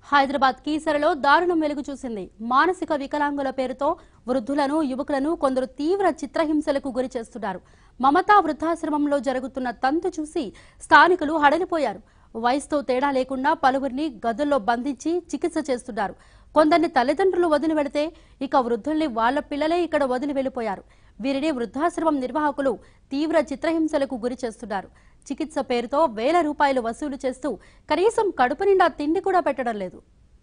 హైదరాబాద్ కీసరలో దారుణం వెలుగు చూసింది మానసిక వికలాంగుల పేరుతో వృద్ధులను యువకులను కొందరు తీవ్ర చిత్రహింసలకు గురి చేస్తున్నారు మమతా వృద్ధాశ్రమంలో జరుగుతున్న తంతు చూసి స్థానికులు హడలిపోయారు వయసుతో తేడా లేకుండా పలువురిని గదుల్లో బంధించి చికిత్స చేస్తున్నారు కొందరిని తల్లిదండ్రులు వదిలి వెళితే ఇక వృద్ధుల్ని వాళ్ళ పిల్లలే ఇక్కడ వదిలి వెళ్లిపోయారు వీరిని వృద్ధాశ్రమం నిర్వాహకులు తీవ్ర చిత్రహింసలకు గురి చేస్తున్నారు చికిత్స పేరుతో వేల రూపాయలు వసూలు చేస్తూ కనీసం కడుపు నిండా తిండి కూడా పెట్టడం లేదు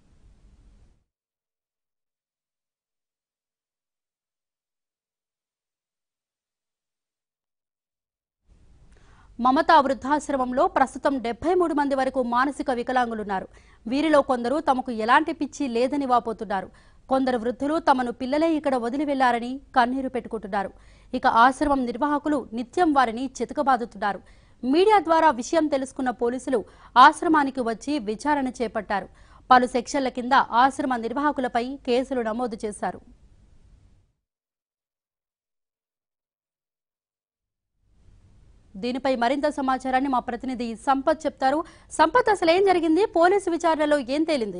మమతా వృద్ధాశ్రమంలో ప్రస్తుతం డెబ్బై మూడు మంది వరకు మానసిక వికలాంగులున్నారు వీరిలో కొందరు తమకు ఎలాంటి పిచ్చి లేదని వాపోతున్నారు కొందరు వృద్ధులు తమను పిల్లలే ఇక్కడ వదిలి వెళ్లారని కన్నీరు పెట్టుకుంటున్నారు ఇక ఆశ్రమం నిర్వాహకులు నిత్యం వారిని చితకబాదుతున్నారు మీడియా ద్వారా విషయం తెలుసుకున్న పోలీసులు ఆశ్రమానికి వచ్చి విచారణ చేపట్టారు పలు సెక్షన్ల కింద ఆశ్రమ నిర్వాహకులపై కేసులు నమోదు చేశారు దీనిపై మరింత సమాచారాన్ని మా ప్రతినిధి సంపత్ చెప్తారు సంపత్ అసలు ఏం జరిగింది పోలీసు విచారణలో ఏం తేలింది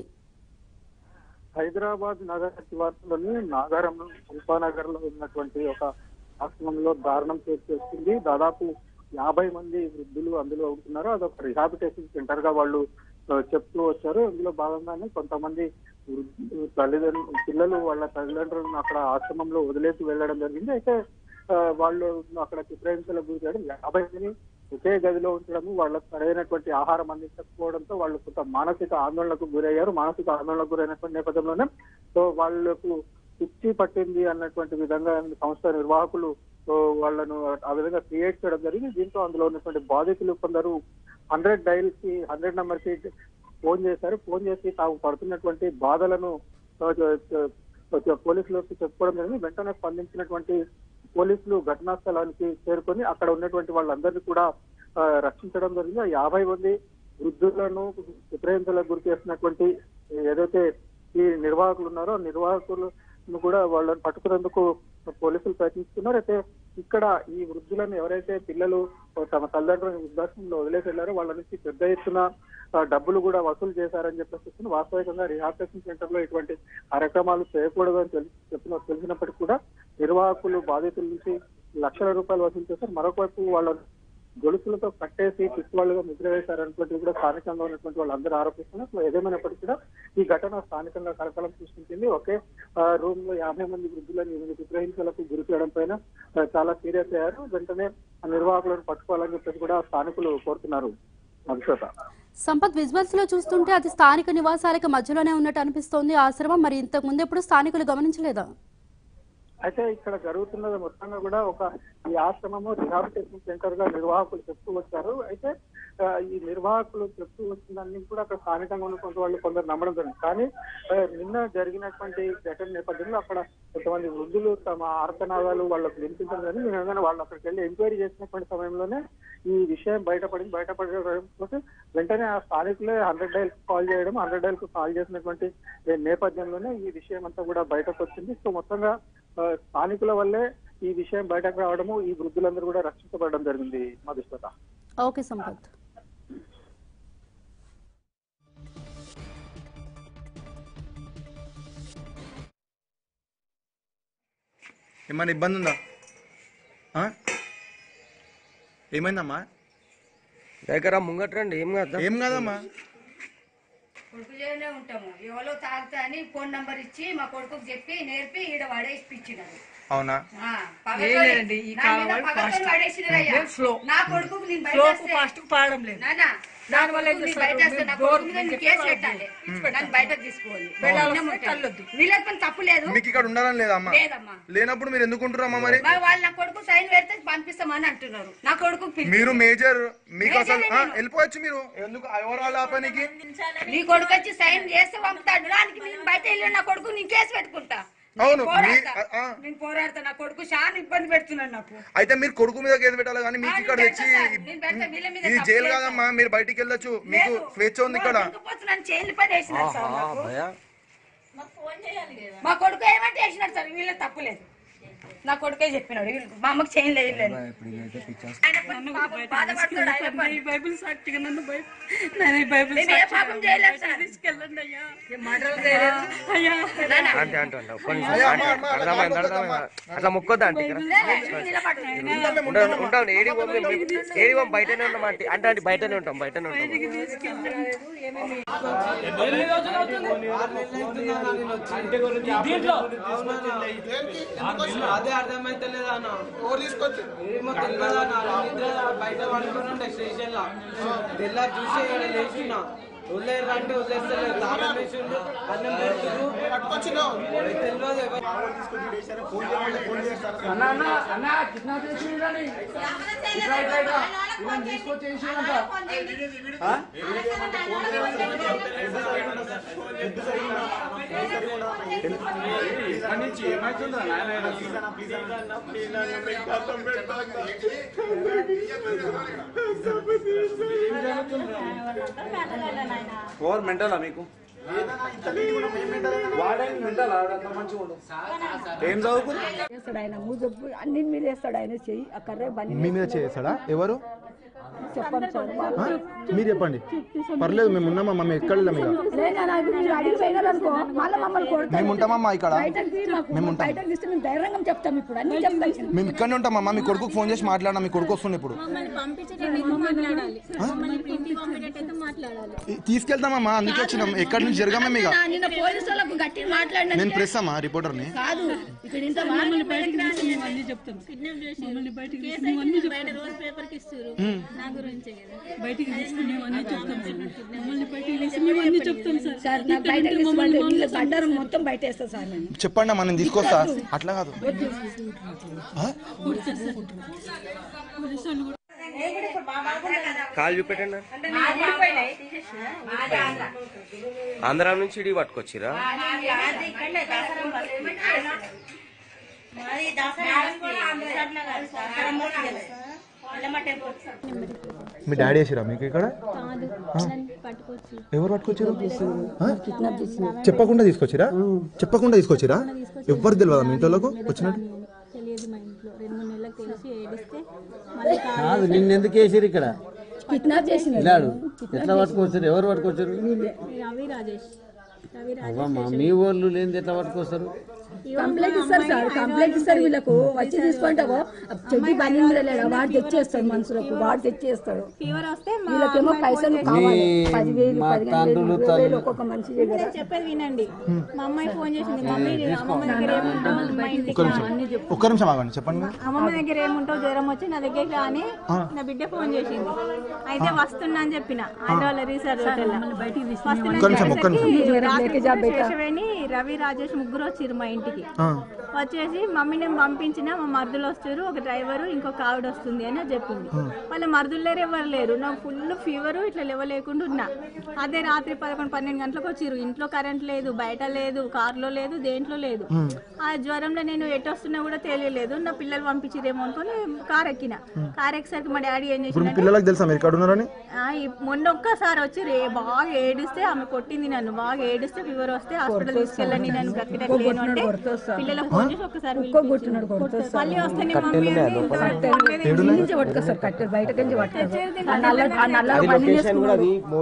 హైదరాబాద్ నగర శివార్లోని నాగారంలో శిల్పానగర్ లో ఉన్నటువంటి ఒక ఆశ్రమంలో దారుణం చోటు చేసుకుంది దాదాపు యాభై మంది వృద్ధులు అందులో ఉంటున్నారు అదొక రిహాబిటేషన్ సెంటర్ గా వాళ్ళు ఆ, చెప్తూ వచ్చారు ఇందులో భాగంగానే కొంతమంది వృద్ధులు, తల్లిదండ్రులు పిల్లలు వాళ్ళ తల్లిదండ్రులను అక్కడ ఆశ్రమంలో వదిలేసి వెళ్ళడం జరిగింది అయితే ఆ, వాళ్ళు అక్కడ చిత్రహింసలకు గురి చేయడం యాభై మంది ఒకే గదిలో ఉంచడము వాళ్ళకు సరైనటువంటి ఆహారం అందించకపోవడంతో వాళ్ళు కొంత మానసిక ఆందోళనకు గురయ్యారు మానసిక ఆందోళనకు గురైనటువంటి నేపథ్యంలోనే సో వాళ్ళకు పిచ్చి పట్టింది అన్నటువంటి విధంగా సంస్థ నిర్వాహకులు సో వాళ్ళను ఆ విధంగా క్రియేట్ చేయడం జరిగింది దీంతో అందులో ఉన్నటువంటి బాధితులు కొందరు హండ్రెడ్ డైల్ కి హండ్రెడ్ నెంబర్ కి ఫోన్ చేశారు ఫోన్ చేసి తాము పడుతున్నటువంటి బాధలను ఆ, చ- చ- పోలీసులకు చెప్పుకోవడం జరిగింది వెంటనే స్పందించినటువంటి పోలీసులు ఘటనా స్థలానికి చేరుకొని అక్కడ ఉన్నటువంటి వాళ్ళందరినీ కూడా ఆ, రక్షించడం జరిగింది ఆ యాభై మంది వృద్ధులను చిత్రహింసలకు గురి చేసినటువంటి ఏదైతే ఈ నిర్వాహకులు ఉన్నారో ఆ నిర్వాహకులను కూడా వాళ్ళని పట్టుకునేందుకు పోలీసులు ప్రయత్నిస్తున్నారు అయితే ఇక్కడ ఈ వృద్ధులను ఎవరైతే పిల్లలు తమ తల్లిదండ్రులను వృద్ధాశ్రమంలో వదిలేసి వెళ్ళారో వాళ్ళ నుంచి పెద్ద ఎత్తున ఆ, డబ్బులు కూడా వసూలు చేశారని చెప్పేసి చెప్తున్నారు. వాస్తవికంగా రిహాబిటేషన్ సెంటర్ లో ఇటువంటి కార్యక్రమాలు చేయకూడదు అని తెలి- చెప్పిన తెలిసినప్పటికీ కూడా నిర్వాహకులు బాధితుల నుంచి లక్షల రూపాయలు వసూలు చేశారు మరొక వైపు వాళ్ళ గొలుసులతో కట్టేసి పిచ్చివాళ్ళుగా ముద్ర వేశారన్నటువంటిది కూడా స్థానికంగా ఉన్నటువంటి వాళ్ళందరూ ఆరోపిస్తున్నారు సో ఏదేమైనప్పటికీ కూడా ఈ ఘటన స్థానికంగా కలకలం సృష్టించింది ఒకే రూమ్ లో యాభై మంది వృద్ధులను ఎనిమిది చిత్రహింసలకు గురి చేయడం పైన ఆ, చాలా సీరియస్ అయ్యారు వెంటనే ఆ నిర్వాహకులను పట్టుకోవాలని చెప్పేసి కూడా స్థానికులు కోరుతున్నారు అభిషేత సంపత్ విజువల్స్ లో చూస్తుంటే అది స్థానిక నివాసాలకు మధ్యలోనే ఉన్నట్టు అనిపిస్తోంది ఆశ్రమం మరి ఇంతకు ముందు ఎప్పుడు స్థానికులు గమనించలేదా అయితే ఇక్కడ జరుగుతున్నది మొత్తంగా కూడా ఒక ఈ ఆశ్రమము రిహాబిటేషన్ సెంటర్ గా నిర్వాహకులు చెప్తూ వచ్చారు అయితే ఆ, ఈ నిర్వాహకులు చెప్తూ వచ్చిందన్నీ కూడా అక్కడ స్థానికంగా ఉన్న కొంత వాళ్ళు కొందరు నమ్మడం జరిగింది కానీ ఆ, నిన్న జరిగినటువంటి ఘటన నేపథ్యంలో అక్కడ కొంతమంది వృద్ధులు తమ ఆర్తనాదాలు వాళ్ళకు వినిపించడం జరిగింది నిజంగానే వాళ్ళు అక్కడికి వెళ్ళి ఎంక్వైరీ చేసినటువంటి సమయంలోనే ఈ విషయం బయటపడింది బయటపడకపోతే వెంటనే ఆ స్థానికులే హండ్రెడ్ డైల్ కాల్ చేయడం హండ్రెడ్ డైల్ కు కాల్ చేసినటువంటి నేపథ్యంలోనే ఈ విషయం అంతా కూడా బయటకు వచ్చింది సో మొత్తంగా ఆ, స్థానికుల వల్లే ఈ విషయం బయటకు రావడము ఈ వృద్ధులందరూ కూడా రక్షించబడడం జరిగింది మధుష్పత ఓకే సంపత్ ఏమన్నా ఇబ్బంది ఉందా ఆ? ఏమైందమ్మా దగ్గర ముంగట్రండి ఏం కాదు ఏం కాదమ్మా కొడుకు చేనే ఉంటాము ఎవరో తాగుతా అని ఫోన్ నంబర్ ఇచ్చి మా కొడుకుకి చెప్పి నేర్పి ఈడ పడేసిపించినారు అవునా ఆ, పగతోని- లేదండి, ఈ నా మీద కావాలి పగతోని fast. పడేసినారయ్యా. నేను slow. నా కొడుకుకు నేను బయట ఫ్లోకు వస్తే- ఫాస్ట్ పాడడం లేదు నాన్న, నా దానివల్ల ఏం కొడుకుని చేస్తారు? బయట వస్తే నా మీరు కొడుకు డోర్ మీద నేను చెప్పి కేసు వాళ్ళు పెట్టాలి ఇడిచిపెట్టాలి. నన్ను బయటకు తీసుకోవాలి వెళ్ళాలి ఇన్నే వస్తే ఉంటాను. కళ్ళొద్దు. వీళ్ళకి పని తప్పు లేదు మీకు ఇక్కడ ఉండాలని లేదమ్మా లేదమ్మా లేనప్పుడు మీరు ఎందుకు ఉంటున్నారమ్మా మరి మరి వాళ్ళు నా కొడుకు సైన్ పెడితే పంపిస్తామని అంటున్నారు నా కొడుకు పిలిచి- మీరు మేజర్ మీకు అసలు మేజరే ఆ, నేను. వెళ్ళిపోవచ్చు మీరు ఎందుకు ఎవరాలు ఆపనికి నీ కొడుకు వచ్చి సైన్ చేస్తే పంపుతాడు దానికి నేను బయట వెళ్ళి నా కొడుకు నేను కేసు పెట్టుకుంటా అవును, నేను పోరాడతా. మీ- ఆ, ఆ. నేను పోరాడతా నా కొడుకు చాలా ఇబ్బంది పెడుతున్నాడు నాకు అయితే మీరు కొడుకు మీద కేసు పెట్టాలి కానీ మీకు ఆ, ఇక్కడ నేను తెచ్చి పెడతా సార్. నేను పెడతా. వీళ్ళ మీద ఇది తప్పు జైలు లేదు కాదమ్మా మీరు బయటికి వెళ్ళొచ్చు మీకు లేదు. స్వేచ్ఛ ఉంది ఇక్కడ నన్ను జైలు పని వేసినారు సార్ నాకు. భయ మా కొడుకు ఏమంటే వేసినారు సార్ వీళ్ళ తప్పు లేదు నా కొడుకే చెప్పినాడు వీళ్ళు మా అమ్మకి చేయని లేదు ఇప్పుడు ఇదైతే పిచ్చేస్తా. ఆయన పాపం బాధపడతాడు ఆయన పని. బైబిల్ సాక్షిగా నన్ను బై- నేను ఈ బైబిల్ మేము ఏ పాపం చేయలేదు సార్ తీసుకెళ్ళండి అయ్యా మటలు చేయలేదు అయ్యా నాన్న, అంటే అంటే అంటే ఒక్క నిమిషం అంటే అర్థమైంది అర్థమైంది అట్లా మొక్కొద్దా అంటే ఇక్కడ నిలబడు. ఉంటాం ఉంటాం ఏడి పంపి ఏడి పంపి బయటనే ఉంటాం అంటే అంటే అంటే బయటనే ఉంటాం బయటనే ఉంటాం అదే అర్థమైతలేదు అన్న ఏమో తెలియదు అన్న అలా నిద్ర బయట పడుకుని స్టేషన్ లా తెల్లారి చూసి ఈడ లేచిన వదిలేరు అంటే వదిలేస్తలేదు తాళం వేసిండు అన్నం పెడుతురు తెలియదు ఎవరు ఓవర్ మెంటలా మీకు వాడని మెంటల్ ఆడంత మంచిగా ఉండదు ఏం చదువుకుని చేస్తాడు ఆయన మూజబ్బు అన్ని మీద వేస్తాడు ఆయన చెయ్యి ఆ కర్రే బండి మీ మీద చేస్తాడా ఎవరు చెప్పండి సార్ ఆ? మీరు చెప్పండి పర్లేదు మేము ఉన్నామా మేము ఎక్కడ వెళ్ళాం ఇక లేదా నాకు మీరు అడిగి పోయినారు అనుకో మళ్ళీ మమ్మల్ని కొడతారు మేము ఉంటామమ్మా ఇక్కడ బయటకు మాకు మేము ఉంటాం బయటకు తీస్తే మేము ధైర్యంగా చెప్తాం ఇప్పుడు అన్ని చెప్తాం మేము ఇక్కడనే ఉంటామమ్మా మీ కొడుకు ఫోన్ చేసి మాట్లాడినా మీ కొడుకు వస్తుంది ఇప్పుడు ఈ- తీసుకెళ్తామమ్మా అందుకే వచ్చినాం ఎక్కడి నుంచి జరగమే ఇక నా నిన్న పోలీసు వాళ్ళకు గట్టి మాట్లాడిన నేను ప్రెస్ అమ్మా రిపోర్టర్ని కాదు ఇక్కడ ఇంత మమ్మల్ని బయటకు తీసి మేము అన్ని చెప్తాం మమ్మల్ని బయటకు తీసి మేము అన్ని చెప్తాం నా గురించే కదా బయటికి తీసుకుని మేము అన్ని చెప్తాం సార్ మమ్మల్ని బయటికి తీసి మేము అన్ని చెప్తాం సార్ సార్ నాకు బయటకు తీసుకోండి వీళ్ళ బండారం మొత్తం బయట వేస్తా సార్ నేను చెప్పండి అమ్మా నేను తీసుకొస్తా అట్లా కాదు ఆ? కాలు చూపెట్టండి ఆంధ్ర నుంచి ఇడి పట్టుకొచ్చిరా మీ డాడీ వేసిరా మీకు ఇక్కడ ఆ? ఎవరు పట్టుకొచ్చారు ఆ? చెప్పకుండా తీసుకొచ్చిరా చెప్పకుండా తీసుకొచ్చిరా ఎవరు తెలియదా మీ ఇంట్లోకి వచ్చినట్టు తెలియదు మా ఇంట్లో రెండు మూడు నెలలకు తెలిసి ఏడిస్తే మళ్ళీ కాదు నిన్న ఎందుకు వేసిరు ఇక్కడ కిడ్నాప్ చేసిన ఇలాడు ఎట్లా పట్టుకొచ్చారు ఎవరు పట్టుకొచ్చారు రవి రాజేష్ రవి అవ్వమ్మా మీ ఊర్లు లేనిది ఎట్లా పట్టుకొస్తారు కంప్లైంట్ ఇస్తారు సార్ కంప్లైంట్ ఇస్తారు వీళ్ళకు వచ్చి తీసుకుంటావో చెడ్డి బండి మీద లేడా వాడు తెచ్చేస్తాడు మనుషులకు వాడు తెచ్చేస్తాడు ఫీవర్ వస్తే మా వీళ్ళకేమో పైసలు కావాలి పదివేలు మా పదిహేను వేలు తండ్రులు ఇరవై వేలు ఒక్కొక్క మనిషి దగ్గర నేను చెప్పేది వినండి మా అమ్మాయి ఫోన్ చేసింది మమ్మీ అమ్మమ్మ దగ్గర ఏముంటావు మా ఇంటికి ఒక్క నిమిషం ఒక్క నిమిషం ఆగండి చెప్పండి మీరు. అమ్మమ్మ దగ్గర ఏముంటావు జ్వరం వచ్చి నా దగ్గర రాని నా బిడ్డ ఫోన్ చేసింది అయితే వస్తున్నా అని చెప్పిన హైదరాబాద్ రీసెర్చ్ హోటల్ ఒక్క నిమిషం ఒక్క నిమిషం కేశవేణి రవి రాజేష్ ముగ్గురు వచ్చిర్రు మా ఇంటికి ఆ. వచ్చేసి మమ్మీ నేను పంపించిన మా మరుదులు వస్తారు ఒక డ్రైవర్ ఇంకొక ఆవిడ వస్తుంది అని చెప్పింది వాళ్ళ మరుదులు లేరు ఎవరు లేరు నాకు ఫుల్ ఫీవర్ ఇట్లా లేవలేకుండా ఉన్నా అదే రాత్రి పదకొండు పన్నెండు గంటలకు వచ్చిర్రు ఇంట్లో కరెంట్ లేదు బయట లేదు కార్లో లేదు దేంట్లో లేదు ఆ జ్వరంలో నేను ఎటు వస్తున్నా కూడా తెలియలేదు నా పిల్లలు పంపించిరేమో అనుకొని కార్ ఎక్కిన కార్ ఎక్కేసరికి మా డాడీ ఏం ఇప్పుడు మీ చేసిందంటే పిల్లలకు తెలుసా మీరు ఇక్కడ ఉన్నారని ఆ, ఈ- మొన్న ఒక్కసారి వచ్చి రే బాగా ఏడిస్తే ఆమె కొట్టింది నన్ను బాగా ఏడిస్తే ఫీవర్ వస్తే హాస్పిటల్ తీసుకెళ్ళండి నన్ను బ్రతికట్టు లేను అంటే పిల్లలకు ఫోన్ చేసి ఒకసారి కొట్టినాడు కొడుతుంది మళ్ళీ వస్తే నేను మమ్మీ అని ఇంతవరకు నుంచి పట్టుకొస్తారు కట్టెలు బయట నుంచి పట్టుకొస్తారు ఆ నల్ల ఆ నల్ల బండి చేసుకున్నాడు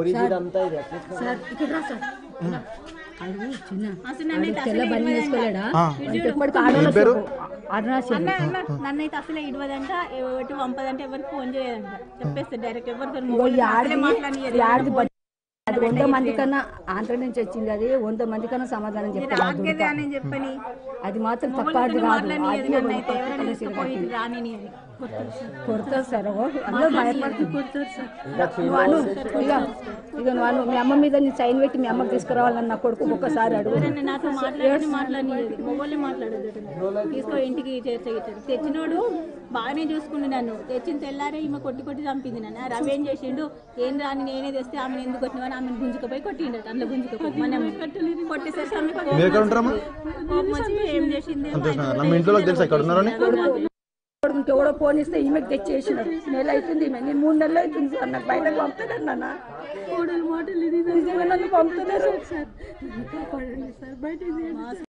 సార్ ఇక్కడ రా సార్ అది చిన్న అసలు నన్నైతే తెల్ల అసలు బండి వేసుకోలేడా ఆ. ఎప్పటికీ ఆడవాళ్ళ పేరు? అరుణాచల్ అన్న అన్న నన్నైతే అసలు ఇడవదంట ఎటు పంపదంట ఎవరికి ఫోన్ చేయదంట చెప్పేస్తే డైరెక్ట్ ఎవరితో ఇగో ఈ ఆడది మాట్లాడియదు ఈ ఆడది బట్- అది వంద మంది కన్నా ఆంధ్ర నుంచి వచ్చింది అది వంద మంది కన్నా సమాధానం చెప్తారు ఆ ఆగేదే దుర్గ. అని చెప్పని అది మాత్రం తప్ప మొబైల్తో అది కాదు మాట్లాడియదు అది నన్ను అయితే ఎవరైనా కొడుతుంది తీసుకుపోయి రానిని అని కొడతారు సార్. కొడతారు సార్ ఓ, అందరూ భయపడుతూ కొడతారు సార్ నువ్వు అను ఇక ఇక నువ్వు అను మీ అమ్మ మీద నీ సైన్ పెట్టి మీ అమ్మకి తీసుకురావాలని నా కొడుకు ఒక్కసారి అడుగు ఎవరైనా నాతో మాట్లాడి మాట్లాడినది మొబైల్ మాట్లాడదు తీసుకో ఇంటికి చేర్చగిట్టాడు తెచ్చినోడు బాగానే చూసుకుంది నన్ను తెచ్చిన తెల్లారే ఈమె కొట్టి కొట్టి చంపింది నన్ను ఆ రవి ఏం చేసిండు ఏం రాని నేనే తెస్తే ఆమెను ఎందుకు కొట్టినవని ఆమెను గుంజుకపోయి కొట్టిండట అందులో గుంజుకపోయి మనం కొట్టేసరికి ఆమె కోపం మీరు ఎక్కడ ఉంటారమ్మా కోపం వచ్చి ఏం చేసింది అంతే మీ ఇంట్లో తెలుసా ఇక్కడ ఉన్నారని ఇంకెవడో ఫోన్ ఇస్తే ఈమెకి తెచ్చేసినాడు నెల అవుతుంది ఈమె నేను మూడు నెలలు అవుతుంది సార్ నాకు బయటకు పంపుతాడు నాన్న నిజంగా నన్ను పంపుతున్నారు